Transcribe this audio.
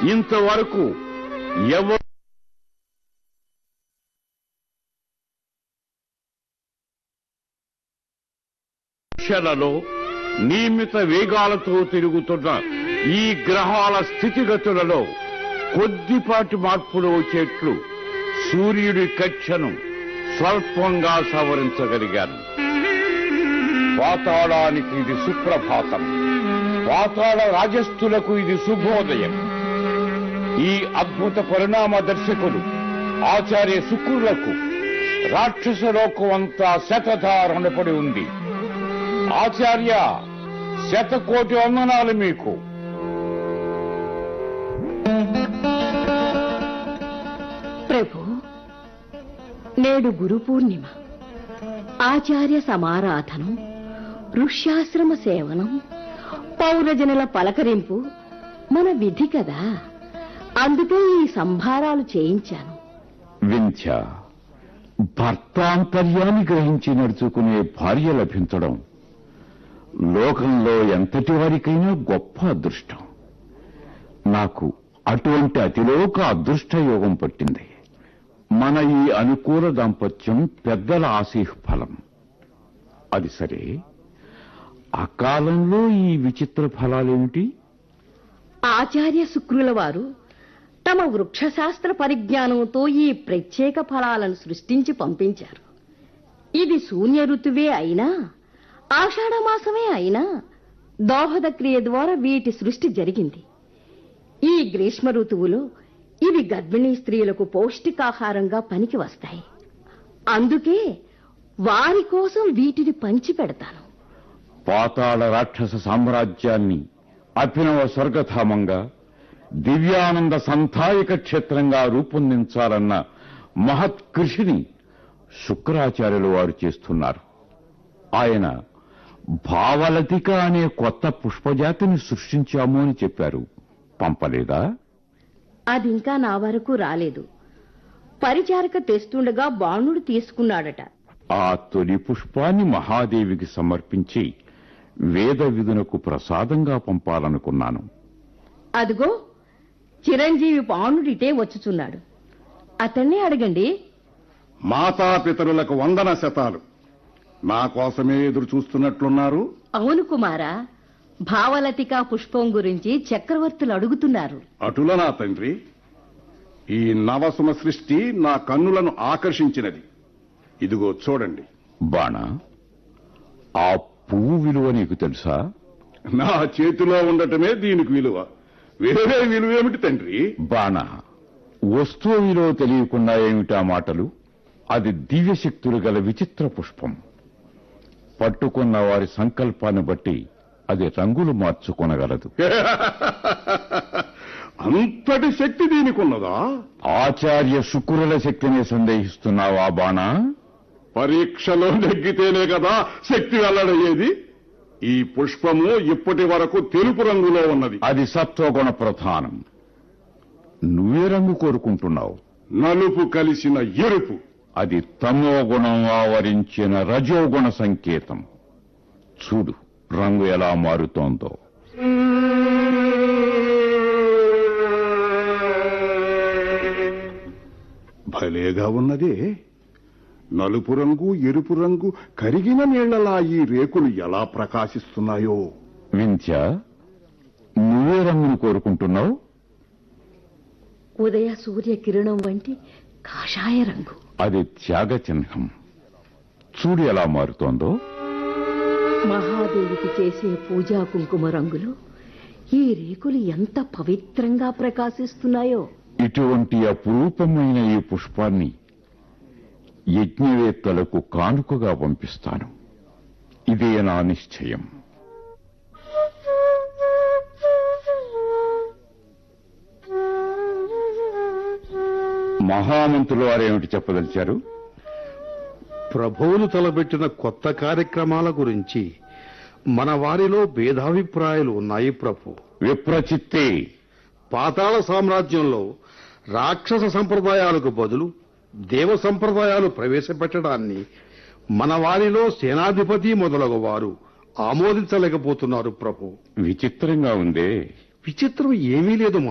ఇంతవరకు ఎవరు దిశలలో నియమిత వేగాలతో తిరుగుతున్న ఈ గ్రహాల స్థితిగతులలో కొద్దిపాటి మార్పులు వచ్చేట్లు సూర్యుడి కక్షను స్వల్పంగా సవరించగలిగాను పాతాళానికి ఇది సుప్రభాతం పాతాళ రాజస్థులకు ఇది శుభోదయం ఈ అద్భుత పరిణామ దర్శకులు ఆచార్య శుక్రులకు రాక్షస లోకం అంతా శతధారణపడి ఉంది ఆచార్య శతకోటి వందనాలు మీకు ప్రభు నేడు గురు పూర్ణిమ ఆచార్య సమారాధనం ఋష్యాశ్రమ సేవనం పౌరజనుల పలకరింపు మన విధి కదా అందుకే ఈ సంభారాలు చేయించాను వింధ్య భర్తాంతర్యాన్ని గ్రహించి నడుచుకునే భార్య లభించడం లోకంలో ఎంతటి వారికైనా గొప్ప అదృష్టం నాకు అటువంటి అతిలోక అదృష్ట యోగం పట్టింది మన ఈ అనుకూల దాంపత్యం పెద్దల ఆశీహ్ ఫలం అది సరే అకాలంలో ఈ విచిత్ర ఫలాలేమిటి ఆచార్య శుక్రుల వారు తమ వృక్షశాస్త్ర పరిజ్ఞానంతో ఈ ప్రత్యేక ఫలాలను సృష్టించి పంపించారు ఇది శూన్య ఋతువే అయినా ఆషాఢమాసమే అయినా దోహద క్రియ ద్వారా వీటి సృష్టి జరిగింది ఈ గ్రీష్మ ఋతువులో ఇవి గర్భిణీ స్త్రీలకు పౌష్టికాహారంగా పనికి వస్తాయి అందుకే వారి కోసం వీటిని పంచి పెడతాను పాతాళ రాక్షస సామ్రాజ్యాన్ని అభినవ స్వర్గధామంగా దివ్యానంద సంధాయక క్షేత్రంగా రూపొందించాలన్న మహత్ కృషిని శుక్రాచార్యులు వారు చేస్తున్నారు ఆయన భావలతిక అనే కొత్త పుష్పజాతిని సృష్టించాము అని చెప్పారు పంపలేదా అదింకా నా వరకు రాలేదు పరిచారక తెస్తుండగా బాణుడు తీసుకున్నాడట ఆ తొలి పుష్పాన్ని మహాదేవికి సమర్పించి వేద విధునకు ప్రసాదంగా పంపాలనుకున్నాను అదిగో చిరంజీవి బాణుడిటే వచ్చుచున్నాడు అతన్నే అడగండి మాతాపితరులకు వందన శతాలు నా కోసమే ఎదురు చూస్తున్నట్లున్నారు అవును కుమారా భావలతికా పుష్పం గురించి చక్రవర్తులు అడుగుతున్నారు అటుల నా తండ్రి ఈ నవసుమ సృష్టి నా కన్నులను ఆకర్షించినది ఇదిగో చూడండి బాణ ఆ పువ్వు విలువ నీకు తెలుసా నా చేతిలో ఉండటమే దీనికి విలువ వేరే విలువేమిటి తండ్రి బాణ వస్తువు విలువ తెలియకుండా ఏమిటా మాటలు అది దివ్యశక్తులు గల విచిత్ర పుష్పం పట్టుకున్న వారి సంకల్పాన్ని బట్టి అది రంగులు మార్చుకొనగలదు అంతటి శక్తి దీనికి ఉన్నదా ఆచార్య శుక్రుల శక్తిని సందేహిస్తున్నావా బాణ పరీక్షలో నెగ్గితేనే కదా శక్తి వెల్లడయ్యేది ఈ పుష్పము ఇప్పటి వరకు తెలుపు రంగులో ఉన్నది అది సత్వగుణ ప్రధానం నువ్వే రంగు కోరుకుంటున్నావు నలుపు కలిసిన ఎరుపు అది తమో గుణం ఆవరించిన రజోగుణ సంకేతం చూడు రంగు ఎలా మారుతోందో భలేగా ఉన్నదే నలుపు రంగు ఎరుపు రంగు కరిగిన నీళ్లలా ఈ రేకులు ఎలా ప్రకాశిస్తున్నాయో వింధ్య నువ్వే రంగును కోరుకుంటున్నావు ఉదయ సూర్య కిరణం వంటి కాషాయ రంగు అది త్యాగ చిహ్నం చూడు ఎలా మారుతోందో మహాదేవికి చేసే పూజా కుంకుమ రంగులు ఈ రేకులు ఎంత పవిత్రంగా ప్రకాశిస్తున్నాయో ఇటువంటి అపురూపమైన ఈ పుష్పాన్ని యజ్ఞవేత్తలకు కానుకగా పంపిస్తాను ఇదే నా నిశ్చయం మహామంత్రులు వారేమిటి చెప్పదలిచారు ప్రభువులు తలబెట్టిన కొత్త కార్యక్రమాల గురించి మన వారిలో భేదాభిప్రాయాలు ఉన్నాయి ప్రభు విప్రచిత్తే పాతాళ సామ్రాజ్యంలో రాక్షస సంప్రదాయాలకు బదులు దేవ సంప్రదాయాలు ప్రవేశపెట్టడాన్ని మన వారిలో సేనాధిపతి మొదలగు వారు ఆమోదించలేకపోతున్నారు ప్రభు విచిత్రంగా ఉందే విచిత్రం ఏమీ లేదు